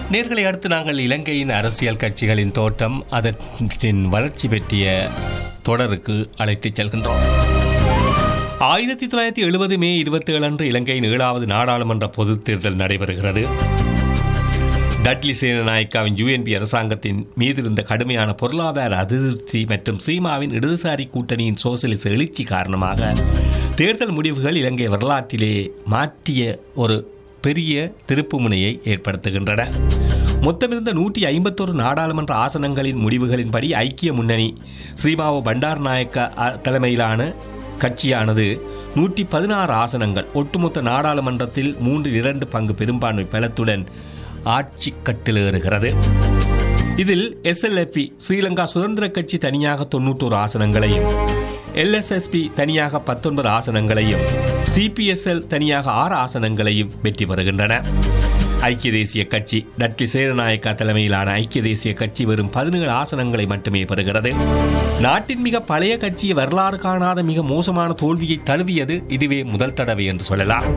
நேர்களை அடுத்து நாங்கள் இலங்கையின் அரசியல் கட்சிகளின் தோற்றம் அதன் வளர்ச்சி பற்றிய தொடருக்கு அழைத்துச் செல்கின்றோம் ஆயிரத்தி தொள்ளாயிரத்தி எழுபது மே இருபத்தி ஏழு அன்று இலங்கையின் ஏழாவது நாடாளுமன்ற பொதுத் தேர்தல் நடைபெறுகிறது டட்லி சேனநாயக்காவின் யுஎன்பி அரசாங்கத்தின் மீது இருந்த கடுமையான பொருளாதார அதிருப்தி மற்றும் சீமாவின் இடதுசாரி கூட்டணியின் சோசலிச எழுச்சி காரணமாக தேர்தல் முடிவுகள் இலங்கை வரலாற்றிலே மாற்றிய ஒரு பெரிய திருப்புமுனையை ஏற்படுத்துகின்றன மொத்தமிருந்த நூற்றி ஐம்பத்தொரு நாடாளுமன்ற ஆசனங்களின் முடிவுகளின்படி ஐக்கிய முன்னணி ஸ்ரீமாவோ பண்டார் நாயக்க அ- தலைமையிலான கட்சியானது நூற்றி பதினாறு ஆசனங்கள் ஒட்டுமொத்த நாடாளுமன்றத்தில் மூன்று இரண்டு பங்கு பெரும்பான்மை பலத்துடன் ஆட்சி கட்டிலேறுகிறது இதில் எஸ்எல்எப்பி ஸ்ரீலங்கா சுதந்திர கட்சி தனியாக தொன்னூற்றோரு ஆசனங்களையும் எல்எஸ்எஸ்பி தனியாக பத்தொன்பது ஆசனங்களையும் சிபிஎஸ்எல் தனியாக ஆறு ஆசனங்களையும் வெற்றி பெறுகின்றன ஐக்கிய தேசிய கட்சி டட்லி சேரநாயக்கா தலைமையிலான ஐக்கிய தேசிய கட்சி வெறும் பதினேழு ஆசனங்களை மட்டுமே பெறுகிறது நாட்டின் மிக பழைய கட்சி வரலாறு காணாத மிக மோசமான தோல்வியை தழுவியது இதுவே முதல் தடவை என்று சொல்லலாம்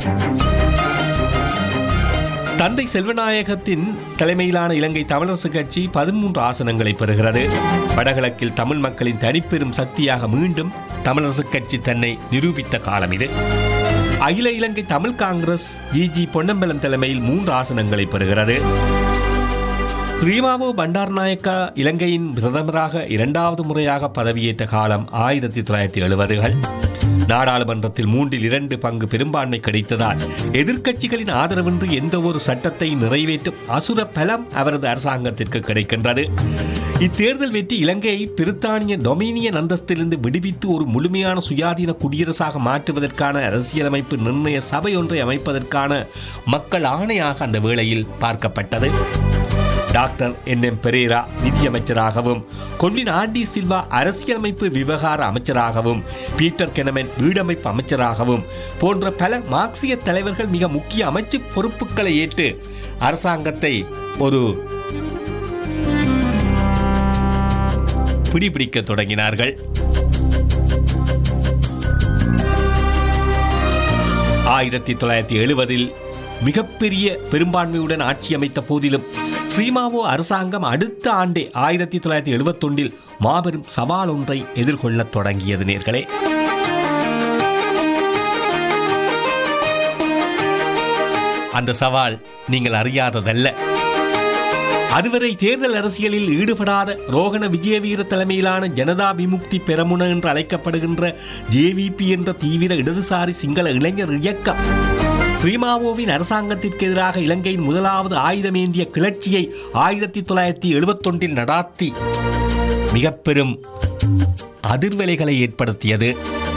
தந்தை செல்வநாயகத்தின் தலைமையிலான இலங்கை தமிழரசு கட்சி பதிமூன்று ஆசனங்களை பெறுகிறது வடகிழக்கில் தமிழ் மக்களின் தனிப்பெரும் சக்தியாக மீண்டும் தமிழரசு கட்சி தன்னை நிரூபித்த காலம் இது அகில இலங்கை தமிழ் காங்கிரஸ் ஜிஜி பொன்னம்பலம் தலைமையில் மூன்று ஆசனங்களை பெறுகிறது ஸ்ரீமாவோ பண்டார்நாயக்கா இலங்கையின் பிரதமராக இரண்டாவது முறையாக பதவியேற்ற காலம் ஆயிரத்தி தொள்ளாயிரத்தி எழுபதுகள் நாடாளுமன்றத்தில் மூன்றில் இரண்டு பங்கு பெரும்பான்மை கிடைத்ததால் எதிர்க்கட்சிகளின் ஆதரவின்றி எந்த ஒரு சட்டத்தை நிறைவேற்றும் அசுர பலம் அவரது அரசாங்கத்திற்கு கிடைக்கின்றது இத்தேர்தல் வெற்றி இலங்கையை பிரித்தானிய டொமினியன் அந்தஸ்திலிருந்து விடுவித்து ஒரு முழுமையான சுயாதீன குடியரசாக மாற்றுவதற்கான அரசியலமைப்பு நிர்ணய சபை ஒன்றை அமைப்பதற்கான மக்கள் ஆணையாக அந்த வேளையில் பார்க்கப்பட்டது டாக்டர் என் எம் பெரேரா நிதியமைச்சராகவும் கொண்டின் ஆண்டி சில்வா அரசியலமைப்பு விவகார அமைச்சராகவும் பீட்டர் கெனமென் வீடமைப்பு அமைச்சராகவும் போன்ற பல மார்க்சிய தலைவர்கள் மிக முக்கிய அமைச்சு பொறுப்புகளை ஏற்று அரசாங்கத்தை ஒரு பிடிபிடிக்க தொடங்கினார்கள் ஆயிரத்தி தொள்ளாயிரத்தி எழுபதில் மிகப்பெரிய பெரும்பான்மையுடன் ஆட்சி அமைத்த போதிலும் ஸ்ரீமாவோ அரசாங்கம் அடுத்த ஆண்டே ஆயிரத்தி தொள்ளாயிரத்தி எழுபத்தொன்றில் மாபெரும் சவால் ஒன்றை எதிர்கொள்ளத் தொடங்கியது நேர்களே அந்த சவால் நீங்கள் அறியாததல்ல அதுவரை தேர்தல் அரசியலில் ஈடுபடாத ரோகண விஜயவீர தலைமையிலான ஜனதா விமுக்தி பெரமுன என்று அழைக்கப்படுகின்ற ஜேவிபி என்ற தீவிர இடதுசாரி சிங்கள இளைஞர் இயக்கம் ஸ்ரீமாவோவின் அரசாங்கத்திற்கு எதிராக இலங்கையின் முதலாவது ஆயுதமேந்திய கிளர்ச்சியை ஆயிரத்தி தொள்ளாயிரத்தி எழுபத்தொன்றில் நடாத்தி மிக பெரும் அதிர்வலைகளை ஏற்படுத்தியது